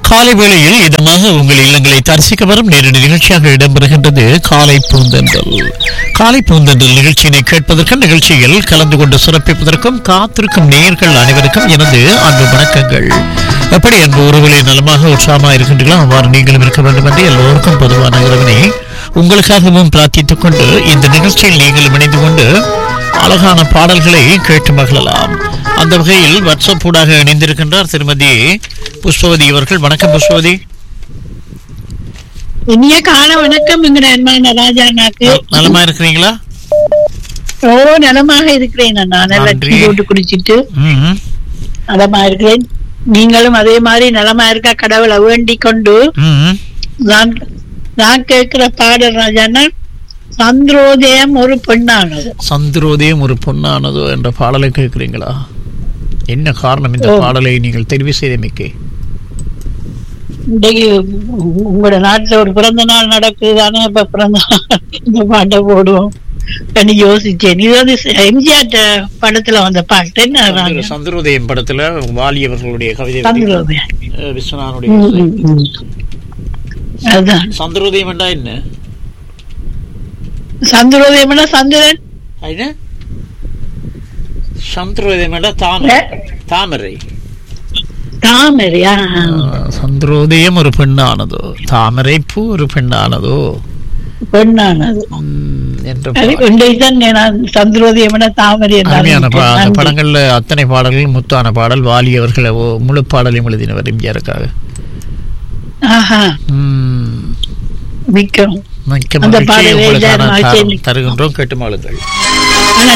காலை வேளையில் இதமாக உங்கள் இல்லங்களை தரிசிக்க வரும் நேரடி நிகழ்ச்சியாக இடம்பெறுகின்றது காலை பூந்தென்றல் காலை பூந்தென்றல் நிகழ்ச்சியினை கேட்பதற்கு நிகழ்ச்சியில் கலந்து கொண்டு சிறப்பிப்பதற்கும் காத்திருக்கும் நேயர்கள் அனைவருக்கும் எனது அன்பு வணக்கங்கள் எப்படி அன்பு உறவுகளை நலமாக உற்சாகமாக இருக்கின்றீர்களோ அவ்வாறு நீங்களும் இருக்க வேண்டும் என்று எல்லோருக்கும் பொதுவான இறைவனை உங்களுக்காகவும் பிரார்த்தித்துக் கொண்டு இந்த நிகழ்ச்சியில் நீங்களும் இணைந்து கொண்டு அழகான பாடல்களை கேட்டு மகிழலாம் அந்த வகையில் வாட்ஸ்அப் ஊடாக இணைந்திருக்கின்றார் திருமதி புஷ்பவதி அவர்கள் வணக்கம் புஷ்பவதி இனிய கால வணக்கம் எங்கட அன்பான ராஜா அண்ணாக்கு நலமா இருக்கிறீங்களா ஓ நலமாக இருக்கிறேன் அண்ணா நல்லா நன்றி. டீ போட்டு குடிச்சிட்டு ம் நலமா இருக்கிறேன் நீங்களும் அதே மாதிரி நலமா இருக்க கடவுளை வேண்டிக் கொண்டு ம் நான் நான் கேட்கிற பாடல் ராஜாண்ணா சந்திரோதயம் ஒரு பெண்ணானது சந்திரோதயம் ஒரு பொன்னானதோ என்ற பாடலை கேட்கிறீங்களா என்ன காரணம் இந்த ஓ. பாடலை நீங்கள் தெரிவு செய்தமைக்கு இன்றைக்கு உ- உங்களோட நாட்டுல ஒரு பிறந்த நாள் நடக்குது தானே இப்ப பிறந்த நாள் இந்த பாட்டை போடுவோம் கனி யோசிச்சேன் இது வந்து எம்ஜிஆர் படத்துல வந்த பாட்டு என்ன ராஜா? சந்திரோதயம் படத்துல வாலி அவர்களுடைய கவிதை வரி, சந்திரோதயம் அஹ், விஸ்வநாதனுடைய ம், கவிதை. ம், ம். அதான் சந்திரோதயம் என்றா என்ன சந்திரோதயம்னா சந்திரன் என்ன சந்திரோதயம் என்றா தாமரை தாமரை தாமரையா ஆஹ், சந்திரோதயம் ஒரு பெண்ணானதோ தாமரை பூ ஒரு பெண்ணானதோ பெண்ணானது ம், என்ற அது பா- இன்றைக்குதான் நான் சந்திரோதயம்னா தாமரை என்று அருமையான பா- அந்த நன்றி. படங்கள்ல அத்தனை பாடல்கள் முத்தான பாடல் வாலி அவர்கள் ஓ- முழு பாடலையும் எழுதினவர் எம்ஜிஆருக்காக ஆஹா ம், மிக்க மிக்க அந்த மகிழ்ச்சி பாடலை உங்களுக்கான எல்லாரும் தா- சேர்ந்து- தருகின்றோம் கேட்டு மாளுங்கள் ஆனா